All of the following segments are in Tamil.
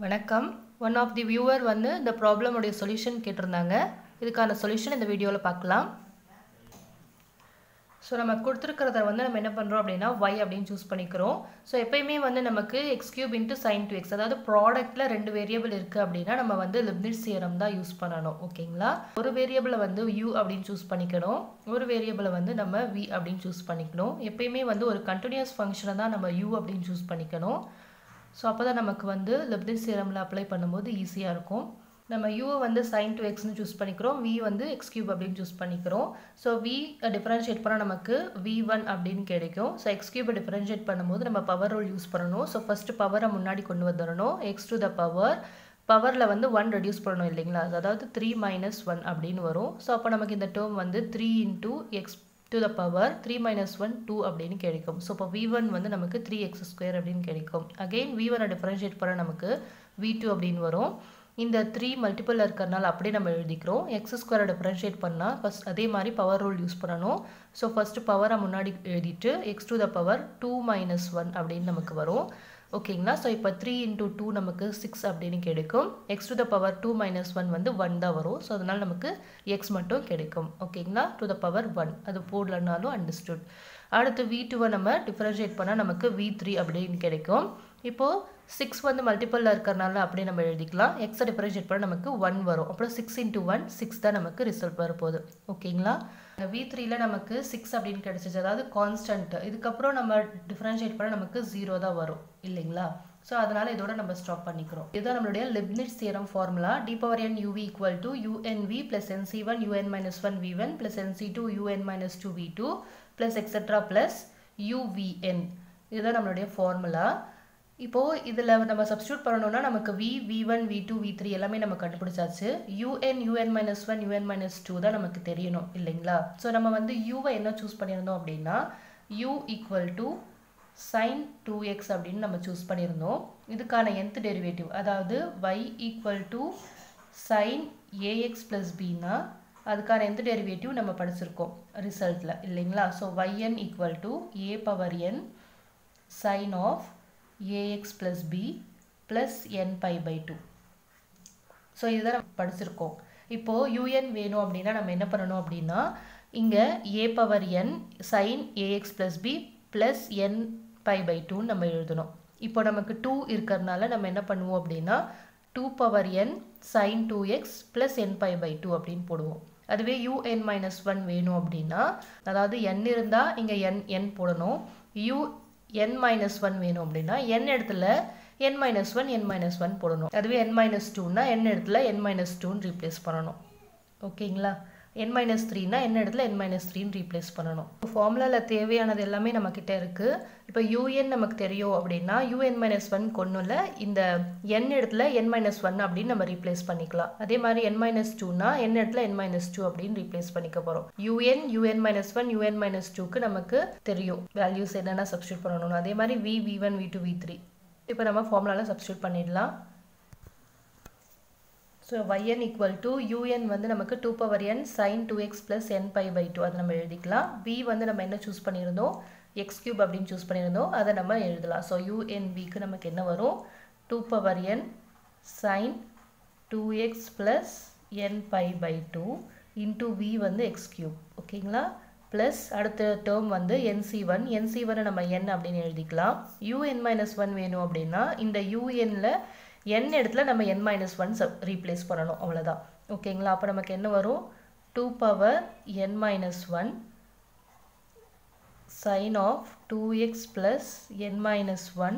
வணக்கம் ஒன் ஆஃப் தி வியூவர் வந்து இந்த ப்ராப்ளமுடைய சொல்யூஷன் கேட்டிருந்தாங்க இதுக்கான சொல்யூஷன் இந்த வீடியோவில் பார்க்கலாம் ஸோ நம்ம கொடுத்துருக்கிறத வந்து நம்ம என்ன பண்ணுறோம் அப்படின்னா y அப்படின்னு சூஸ் பண்ணிக்கிறோம் ஸோ எப்பயுமே வந்து நமக்கு x cube into sine two x அதாவது ப்ராடக்ட்டில் ரெண்டு வேரியபிள் இருக்குது அப்படின்னா நம்ம வந்து லிப்னிட் சியரம் தான் யூஸ் பண்ணணும் ஓகேங்களா ஒரு வேரியபிளை வந்து u அப்படின்னு சூஸ் பண்ணிக்கணும் ஒரு வேரியபிளை வந்து நம்ம v அப்படின்னு சூஸ் பண்ணிக்கணும் எப்பயுமே வந்து ஒரு கண்டினியூஸ் ஃபங்க்ஷனை தான் நம்ம u அப்படின்னு சூஸ் பண்ணிக்கணும் ஸோ அப்போ தான் நமக்கு வந்து லெப்னிட் சியரமில் அப்ளை பண்ணும்போது ஈஸியாக இருக்கும் நம்ம யூவை வந்து சைன் டு எக்ஸ்னு சூஸ் பண்ணிக்கிறோம் வி வந்து எக்ஸ் கியூப் அப்படின்னு சூஸ் பண்ணிக்கிறோம் ஸோ வி டிஃபரன்ஷியேட் பண்ணால் நமக்கு வி ஒன் அப்படின்னு கிடைக்கும் ஸோ எக்ஸ் கியூபை டிஃபரன்ஷியேட் பண்ணும்போது நம்ம பவர் ரூல் யூஸ் பண்ணணும் ஸோ ஃபஸ்ட்டு பவரை முன்னாடி கொண்டு வந்துடணும் எக்ஸ் டு த பவர் பவரில் வந்து ஒன் ரெடியூஸ் பண்ணணும் இல்லைங்களா அதாவது த்ரீ மைனஸ் ஒன் அப்படின்னு வரும் ஸோ அப்போ நமக்கு இந்த டேர்ம் வந்து three into x to the power three minus one two அப்படின்னு கிடைக்கும் ஸோ இப்போ வி ஒன் வந்து நமக்கு த்ரீ எக்ஸ் ஸ்கொயர் அப்படின்னு கிடைக்கும் அகெயின் வி ஒனை டிஃபரன்ஷியேட் பண்ண நமக்கு வி டூ அப்படின்னு வரும் இந்த த்ரீ மல்டிபிள் இருக்கிறனால அப்படியே நம்ம எழுதிக்கிறோம் எக்ஸ் ஸ்கொயரை டிஃபரன்ஷியேட் பண்ணால் ஃபஸ்ட் அதே மாதிரி பவர் ரூல் யூஸ் பண்ணணும் ஸோ ஃபஸ்ட்டு பவரை முன்னாடி எழுதிட்டு x to the power two minus one அப்படின்னு நமக்கு வரும் ஓகேங்களா ஸோ இப்போ த்ரீ இன்டூ டூ நமக்கு சிக்ஸ் அப்படின்னு கிடைக்கும் x to the power two minus one வந்து ஒன் தான் வரும் ஸோ அதனால் நமக்கு எக்ஸ் மட்டும் கிடைக்கும் ஓகேங்களா டு த பவர் ஒன் அது போடலனாலும் அண்டர்ஸ்டுட் அடுத்து வி டூவை நம்ம டிஃப்ரென்ஷியேட் பண்ணால் நமக்கு வி த்ரீ அப்படின்னு கிடைக்கும் இப்போது சிக்ஸ் வந்து மல்டிப்பிளில் இருக்கிறனால அப்படியே நம்ம எழுதிக்கலாம் எக்ஸை டிஃபரன்ஷியேட் பண்ண நமக்கு ஒன் வரும் அப்புறம் சிக்ஸ் இன்ட்டு ஒன் சிக்ஸ் தான் நமக்கு ரிசல்ட் வரப்போகுது ஓகேங்களா வி த்ரீல நமக்கு சிக்ஸ் அப்படின்னு கிடச்சிச்சு அதாவது கான்ஸ்டன்ட் இதுக்கப்புறம் நம்ம டிஃபரன்ஷியேட் பண்ண நமக்கு ஜீரோ தான் வரும் இல்லைங்களா ஸோ அதனால் இதோட நம்ம ஸ்டாப் பண்ணிக்கிறோம் இதுதான் நம்மளுடைய Leibnitz theorem formula d power n u v equal to u n v plus n c one u n minus one v one plus n c two u n minus two v two plus etcetera plus u v n இதுதான் நம்மளுடைய ஃபார்முலா இப்போது இதில் நம்ம சப்ஸ்டியூட் பண்ணணும்னா நமக்கு v v one v two v three எல்லாமே நம்ம கண்டுபிடிச்சாச்சு u n u n minus one u n minus two தான் நமக்கு தெரியணும் இல்லைங்களா ஸோ நம்ம வந்து யூவை என்ன சூஸ் பண்ணியிருந்தோம் அப்படின்னா u equal to sine two x அப்படின்னு நம்ம சூஸ் பண்ணியிருந்தோம் இதுக்கான என்த் டெரிவேட்டிவ் அதாவது y equal to sine a x plus பின்னா அதுக்கான எந்த டெரிவேட்டிவ் நம்ம படிச்சிருக்கோம் ரிசல்ட்டில் இல்லைங்களா so yn equal to a power n sine of a x plus b plus n pi by two so இதுதான் நம்ம படிச்சிருக்கோம் இப்போது யூஎன் வேணும் அப்படின்னா நம்ம என்ன பண்ணணும் அப்படின்னா இங்கே a power n sine a x plus b plus n pi by டூன்னு நம்ம எழுதணும் இப்போ நமக்கு டூ இருக்கிறதுனால நம்ம என்ன பண்ணுவோம் அப்படின்னா two power n sine two x plus n pi by two அப்படின்னு போடுவோம் அதுவே யூஎன் மைனஸ் ஒன் வேணும் அப்படின்னா அதாவது என் இருந்தால் இங்கே என் என் போடணும் யூ என் மைனஸ் ஒன் வேணும் அப்படின்னா என் இடத்துல n minus one n minus one போடணும் அதுவே என் மைனஸ் டூனா என் இடத்துல என் மைனஸ் டூன்னு ரீப்ளேஸ் பண்ணணும் ஓகேங்களா என் மைனஸ் த்ரீனா என்ன இடத்துல என் மைனஸ் த்ரீன்னு ரீப்ளேஸ் பண்ணணும் ஃபார்முலாவில் தேவையானது எல்லாமே நம்மக்கிட்ட இருக்குது இப்போ யூஎன் நமக்கு தெரியும் அப்படின்னா யூஎன் மைனஸ் ஒன் கொன்னுல இந்த என் இடத்துல என் மைனஸ் ஒன் அப்படின்னு நம்ம ரீப்ளேஸ் பண்ணிக்கலாம் அதே மாதிரி என் மைனஸ் டூனா என் இடத்துல என் மைனஸ் டூ அப்படின்னு ரீப்ளேஸ் பண்ணிக்க போகிறோம் u n u n minus one u n minus டூக்கு நமக்கு தெரியும் வேல்யூஸ் என்னென்ன சப்ஸ்டியூட் பண்ணணும் அதே மாதிரி v v one v two v three இப்போ நம்ம ஃபார்முலாவில் சப்ஸ்டியூட் பண்ணிடலாம் so yn equal to u n வந்து நமக்கு two power n sine two x plus n pi by two அதை நம்ம எழுதிக்கலாம் v வந்து நம்ம என்ன சூஸ் பண்ணியிருந்தோம் எக்ஸ் கியூப் அப்படின்னு சூஸ் பண்ணியிருந்தோம் அதை நம்ம எழுதலாம் ஸோ யூஎன்விக்கு நமக்கு என்ன வரும் two power n sine two x plus n pi by two into v வந்து எக்ஸ் கியூப் ஓகேங்களா ப்ளஸ் அடுத்த டேர்ம் வந்து என்சி ஒன் என்சி ஒன்னை நம்ம என் அப்படின்னு எழுதிக்கலாம் யூஎன் மைனஸ் ஒன் வேணும் அப்படின்னா இந்த யூஎனில் என் இடத்துல நம்ம n minus one sub replace பண்ணணும் அவ்வளோதான் ஓகேங்களா அப்போ நமக்கு என்ன வரும் two power n minus one sine of two x plus n minus one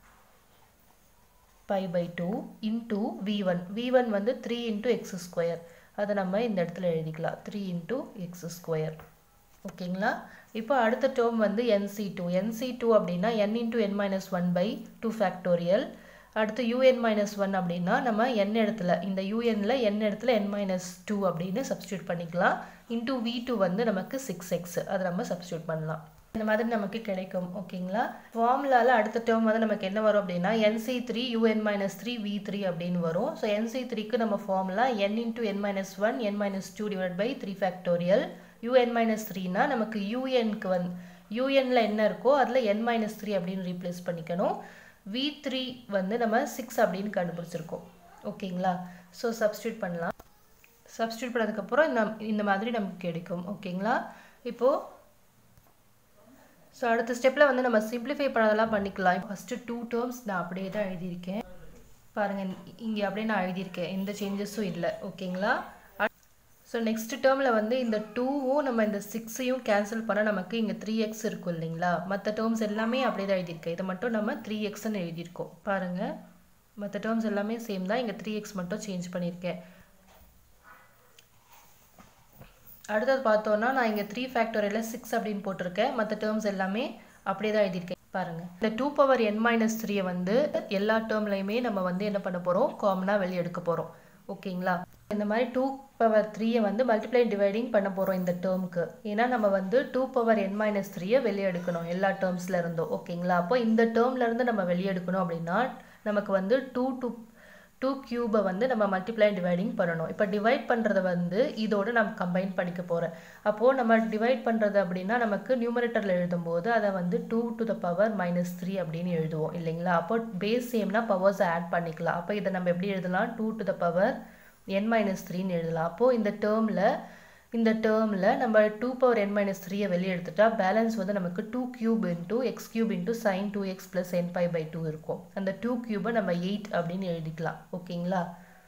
pi by two into v one v one வந்து த்ரீ இன்டூ எக்ஸ் ஸ்கொயர் அதை நம்ம இந்த இடத்துல எழுதிக்கலாம் த்ரீ இன்டூ எக்ஸ் ஸ்கொயர் ஓகேங்களா இப்போ அடுத்த டேர்ம் வந்து என்சி டூ என்சி டூ அப்படின்னா n into n minus one by two factorial அடுத்து யூஎன் மைனஸ் ஒன் அப்படின்னா நம்ம என் இடத்துல இந்த யூஎனில் என் இடத்துல என் மைனஸ் டூ அப்படின்னு சப்ஸ்டியூட் பண்ணிக்கலாம் இன்டூ வி டூ வந்து நமக்கு சிக்ஸ் எக்ஸ் அதை நம்ம சப்ஸ்டியூட் பண்ணலாம் இந்த மாதிரி நமக்கு கிடைக்கும் ஓகேங்களா ஃபார்முலாவில் அடுத்த டேர்ம் வந்து நமக்கு என்ன வரும் அப்படின்னா n c three u n minus three v three அப்படின்னு வரும் ஸோ என்சி த்ரீக்கு நம்ம formula n into n minus one n minus two divide by three factorial u n minus த்ரீனா நமக்கு யூஎனுக்கு வந்து யூஎனில் என்ன இருக்கோ அதில் என் மைனஸ் த்ரீ அப்படின்னு ரீப்ளேஸ் பண்ணிக்கணும் வி த்ரீ வந்து நம்ம சிக்ஸ் அப்படின்னு கண்டுபிடிச்சிருக்கோம் ஓகேங்களா ஸோ சப்ஸ்டியூட் பண்ணலாம் சப்ஸ்டியூட் பண்ணதுக்கப்புறம் இந்த இந்த மாதிரி நமக்கு கிடைக்கும் ஓகேங்களா இப்போது ஸோ அடுத்த ஸ்டெப்பில் வந்து நம்ம சிம்பிளிஃபை பண்ணதெல்லாம் பண்ணிக்கலாம் ஃபஸ்ட்டு டூ டேர்ம்ஸ் நான் அப்படியே தான் எழுதியிருக்கேன் பாருங்கள் இங்கே அப்படியே நான் எழுதியிருக்கேன் எந்த சேஞ்சஸும் இல்லை ஓகேங்களா ஸோ நெக்ஸ்ட் டேர்மில் வந்து இந்த டூவும் நம்ம இந்த சிக்ஸையும் கேன்சல் பண்ண நமக்கு இங்கே த்ரீ எக்ஸ் இருக்கும் இல்லைங்களா மற்ற டேர்ம்ஸ் எல்லாமே அப்படியே தான் எழுதியிருக்கேன் இதை மட்டும் நம்ம த்ரீ எக்ஸ்ன்னு எழுதியிருக்கோம் பாருங்கள் மற்ற டேர்ம்ஸ் எல்லாமே சேம் தான் இங்கே த்ரீ எக்ஸ் மட்டும் சேஞ்ச் பண்ணியிருக்கேன் அடுத்தது பார்த்தோன்னா நான் இங்கே த்ரீ ஃபேக்டோரியலில் சிக்ஸ் அப்படின்னு போட்டிருக்கேன் மற்ற டேர்ம்ஸ் எல்லாமே அப்படியே தான் எழுதியிருக்கேன் பாருங்க இந்த டூ பவர் என் மைனஸ் த்ரீயை வந்து எல்லா டேர்ம்லையுமே நம்ம வந்து என்ன பண்ண போகிறோம் காமனாக வெளியே எடுக்க போகிறோம் ஓகேங்களா இந்த மாதிரி டூ பவர் த்ரீயை வந்து மல்டிப்ளை டிவைடிங் பண்ண போகிறோம் இந்த டேர்முக்கு ஏன்னா நம்ம வந்து டூ பவர் என் மைனஸ் த்ரீயை வெளியே எடுக்கணும் எல்லா டேர்ம்ஸ்ல இருந்தும் ஓகேங்களா அப்போ இந்த டேர்ம்ல இருந்து நம்ம வெளியே எடுக்கணும் அப்படின்னா நமக்கு வந்து டூ டூ டூ க்யூபை வந்து நம்ம மல்டிப்ளை டிவைடிங் பண்ணணும் இப்போ டிவைட் பண்ணுறத வந்து இதோடு நம்ம கம்பைன் பண்ணிக்க போகிறேன் அப்போது நம்ம டிவைட் பண்ணுறது அப்படின்னா நமக்கு நியூமரேட்டரில் எழுதும்போது அதை வந்து two to the power minus three அப்படின்னு எழுதுவோம் இல்லைங்களா அப்போ பேஸ் சேம்னா பவர்ஸை ஆட் பண்ணிக்கலாம் அப்போ இதை நம்ம எப்படி எழுதலாம் two to the power n minus த்ரீன்னு எழுதலாம் அப்போது இந்த டேர்மில் இந்த டேர்மில் நம்ம டூ பவர் என் மைனஸ் த்ரீயை வெளியே எடுத்துட்டா பேலன்ஸ் வந்து நமக்கு two cube into x cube into sine two x plus n five by two இருக்கும் அந்த டூ கியூபை நம்ம எயிட் அப்படின்னு எழுதிக்கலாம் ஓகேங்களா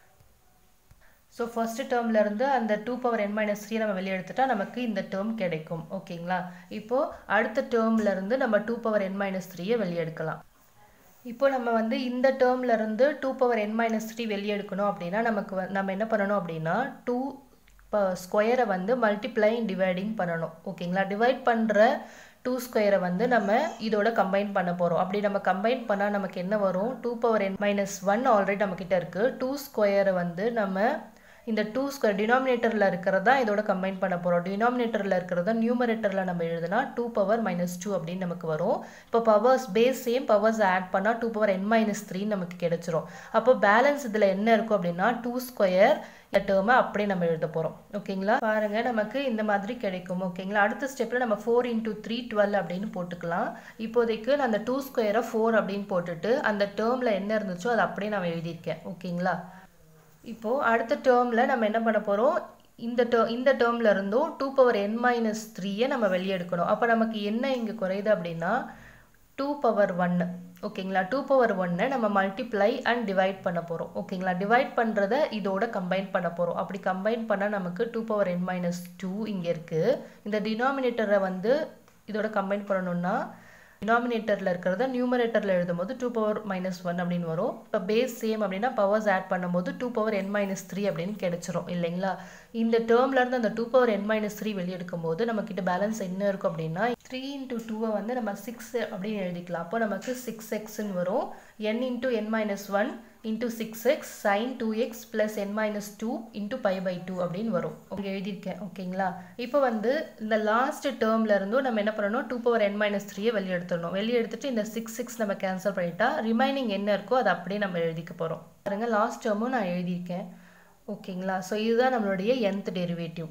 ஸோ ஃபர்ஸ்ட் டேர்ம்ல இருந்து அந்த two power n minus three நம்ம வெளியே எடுத்துட்டா நமக்கு இந்த டேர்ம் கிடைக்கும் ஓகேங்களா இப்போ அடுத்த டேர்ம்ல இருந்து நம்ம டூ பவர் என் மைனஸ் த்ரீயை வெளியே எடுக்கலாம் இப்போ நம்ம வந்து இந்த டேர்ம்ல இருந்து two power n minus three வெளியே எடுக்கணும் அப்படின்னா நமக்கு நம்ம என்ன பண்ணணும் அப்படின்னா டூ இப்போ ஸ்கொயரை வந்து மல்டிப்ளை டிவைடிங் பண்ணணும் ஓகேங்களா டிவைட் பண்ணுற டூ ஸ்கொயரை வந்து நம்ம இதோட கம்பைன் பண்ண போகிறோம் அப்படி நம்ம கம்பைன் பண்ணால் நமக்கு என்ன வரும் two power n minus one already நம்மக்கிட்ட இருக்குது டூ ஸ்கொயரை வந்து நம்ம இந்த டூ ஸ்கொயர் டினாமினேட்டரில் இருக்கிறதா இதோட கம்பைன் பண்ண போகிறோம் டினாமினேட்டரில் இருக்கிறத நியூமரேட்டரில் நம்ம எழுதுனா டூ பவர் மைனஸ் டூ அப்படின்னு நமக்கு வரும் இப்போ powers base same powers add பண்ணால் two power n minus three நமக்கு கிடைச்சிரும் அப்போ பேலன்ஸ் இதில் என்ன இருக்கும் அப்படின்னா டூ ஸ்கொயர் இந்த டேர்மை அப்படியே நம்ம எழுத போகிறோம் ஓகேங்களா பாருங்க நமக்கு இந்த மாதிரி கிடைக்கும் ஓகேங்களா அடுத்த ஸ்டெப்பில் நம்ம ஃபோர் இன்டூ த்ரீ டுவெல் அப்படின்னு போட்டுக்கலாம் இப்போதைக்கு நான் அந்த டூ ஸ்கொயரை ஃபோர் அப்படின்னு போட்டுட்டு அந்த டேர்மில் என்ன இருந்துச்சோ அதை அப்படியே நான் எழுதியிருக்கேன் ஓகேங்களா இப்போது அடுத்த டேர்மில் நம்ம என்ன பண்ண போகிறோம் இந்த டே இந்த டேர்மில் இருந்தும் டூ பவர் என் மைனஸ் த்ரீயை நம்ம வெளியே எடுக்கணும் அப்போ நமக்கு என்ன இங்கே குறையுது அப்படின்னா டூ பவர் ஒன்று ஓகேங்களா டூ பவர் ஒன்னை நம்ம மல்டிப்ளை அண்ட் டிவைட் பண்ண போகிறோம் ஓகேங்களா டிவைட் பண்ணுறத இதோட கம்பைன் பண்ண போகிறோம் அப்படி கம்பைன் பண்ணால் நமக்கு two power n minus two இங்கே இருக்குது இந்த டினாமினேட்டரை வந்து இதோட கம்பைன் பண்ணணும்னா டினாமினேட்டரில் இருக்கிறத நியூமரேட்டரில் எழுதும்போது டூ பவர் மைனஸ் ஒன் அப்படின்னு வரும் இப்போ பேஸ் சேம் அப்படின்னா பவர்ஸ் ஆட் பண்ணும்போது two power n minus three அப்படின்னு கிடைச்சிரும் இல்லைங்களா இந்த டேர்ம்லேருந்து அந்த two power n minus three வெளியே எடுக்கும்போது நம்மக்கிட்ட பேலன்ஸ் என்ன இருக்கும் அப்படின்னா த்ரீ இன்ட்டு டூவை வந்து நம்ம சிக்ஸ் அப்படின்னு எழுதிக்கலாம் அப்போ நமக்கு சிக்ஸ் எக்ஸ்ன்னு வரும் n into n minus one into six x sine two x plus n minus two into pi by two அப்படின்னு வரும் இங்கே எழுதியிருக்கேன் ஓகேங்களா இப்போ வந்து இந்த லாஸ்ட் டேர்ம்ல இருந்தும் நம்ம என்ன பண்ணணும் டூ பவர் என் மைனஸ் த்ரீயை வெளியே எடுத்துடணும் வெளியே எடுத்துட்டு இந்த சிக்ஸ் சிக்ஸ் நம்ம கேன்சல் பண்ணிட்டா ரிமைனிங் என்ன இருக்கோ அதை அப்படியே நம்ம எழுதிக்க போகிறோம் பாருங்க லாஸ்ட் டேர்மும் நான் எழுதியிருக்கேன் ஓகேங்களா ஸோ இதுதான் நம்மளுடைய nth derivative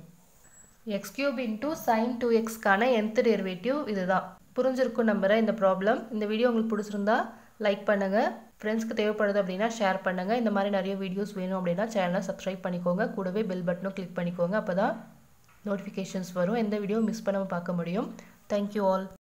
x cube into sine two எக்ஸ்க்கான nth டெரிவேட்டிவ் இதுதான் புரிஞ்சிருக்கும் நம்புகிறேன் இந்த ப்ராப்ளம் இந்த வீடியோ உங்களுக்கு பிடிச்சிருந்தா லைக் பண்ணுங்கள் ஃப்ரெண்ட்ஸ்க்கு தேவைப்படுது அப்படின்னா ஷேர் பண்ணுங்கள் இந்த மாதிரி நிறைய வீடியோஸ் வேணும் அப்படின்னா சேனலை சப்ஸ்கிரைப் பண்ணிக்கோங்க கூடவே பெல் பட்டனும் கிளிக் பண்ணிக்கோங்க அப்போ தான் நோட்டிஃபிகேஷன்ஸ் வரும் எந்த வீடியோ மிஸ் பண்ணாமல் பார்க்க முடியும் தேங்க்யூ ஆல்